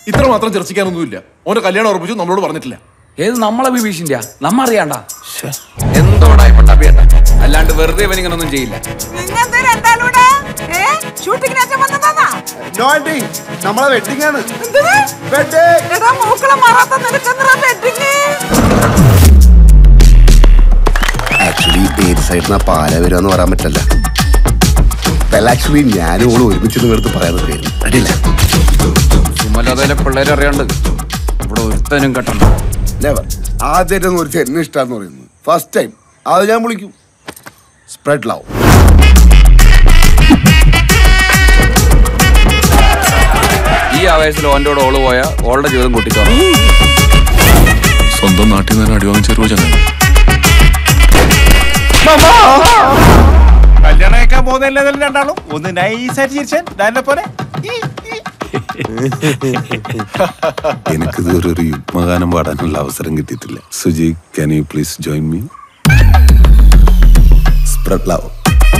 ഇത്ര മാത്രം ചർച്ചിക്കാനൊന്നുമില്ല ഓന്റെ കല്യാണം ഉറപ്പിച്ചു നമ്മളോട് പറഞ്ഞിട്ടില്ല ഏത് നമ്മളെ ബിഭീഷിന്റെ നമ്മ അറിയാണ്ട എന്തോടാ ഇപ്പൊ ടബിയണ്ട അല്ലാണ്ട് വെറുതെ ഇവൻ ഇങ്ങനൊന്നും ചെയ്യില്ല നിങ്ങൾ രണ്ടാളൂടെ ഏ ഷൂട്ടിങ്ങിനൊക്കെ വന്നതാ നോ ആന്റി നമ്മളെ വെഡിങ് ആണ് എന്തിന് വെഡിങ് എടാ മൂക്കളെ മാറാത്ത നിനക്കെന്തറാ വെഡിങ് ആക്ച്വലി ഏത് സൈഡിൽ നിന്നാ പാല വരുമെന്ന് പറയാൻ പറ്റല്ല വെൽ ആക്ച്വലി ഞാനും ഓളും ഒരുമിച്ച് നിങ്ങളടുത്ത് പറയാൻ പേര് അടിയില്ല ചുമലതയിലെ പിള്ളേരെ അറിയാണ്ട് ഇവിടെ ഒരുത്തനും കെട്ടണ്ട നെവർ ആദ്യമായിട്ടൊന്നും ഒരു എന്നെ ഇഷ്ടമാന്ന് പറയുന്നത് ഫസ്റ്റ് ടൈം അത് ഞാൻ വിളിക്കും സ്പ്രെഡ് ലവ് ഈ ആവേശത്തിൽ ഓൻ്റെ കൂടെ ഓള് പോയ ഓളുടെ ജീവിതം കൂട്ടിച്ചോറും സ്വന്തം നാട്ടിൽ നിന്ന് അടി വാങ്ങിച്ച ഒരു ചങ്ങായി കല്യാണം കഴിക്കാൻ പോകുന്നില്ല രണ്ടാളും ഒന്ന് നൈസായിട്ട് ചിരിച്ചാൻ ഡാനെ പോലെ എനിക്ക് ഇതുവരെ ഒരു യുഗ്മഗാനം പാടാനുള്ള അവസരം കിട്ടിയിട്ടില്ല Suji can you please join me spread love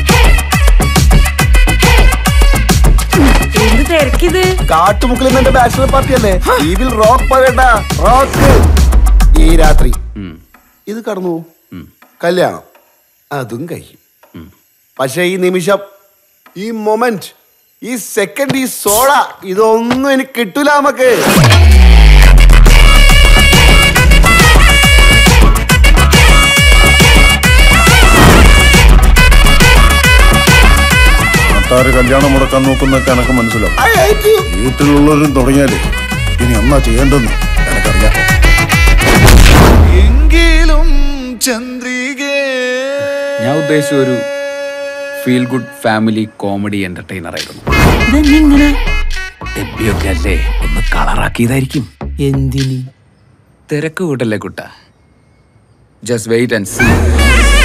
എന്ത് തിരക്കിത് കാട്ടുമുക്കിൽ നിന്റെ ബാച്ചിലർ പാർട്ടി അല്ലേ ഈ വിൽ റോക്ക് പറയണ്ട റോക്ക് ഈ രാത്രി ഇത് കടന്നു കല്യാണം അതും കഴിയും പക്ഷെ ഈ നിമിഷം ഈ മൊമെന്റ് ഈ സെക്കൻഡ് ഈ സോഡ ഇതൊന്നും എനിക്ക് കിട്ടൂല നമുക്ക് നാട്ടാര് കല്യാണം മുടക്കാൻ നോക്കുന്നൊക്കെ എനക്ക് മനസ്സിലാവും I hate you. വീട്ടിലുള്ളവരും തുടങ്ങിയാല് ഇനി എന്നാ ചെയ്യേണ്ടെന്ന് എനക്കറിയാം എങ്കിലും ചന്ദ്രികേ ഞാൻ ഉദ്ദേശിച്ച ഒരു feel good family comedy entertainer ആയിരുന്നു ഇതെന്നിങ്ങനെ ഡെബിയൊക്കെ അല്ലേ ഒന്ന് കളറാക്കിയതായിരിക്കും എന്തിന് തിരക്ക് കൂട്ടല്ലേ കുട്ട ജസ്റ്റ് വെയിറ്റ് ആൻഡ് സീ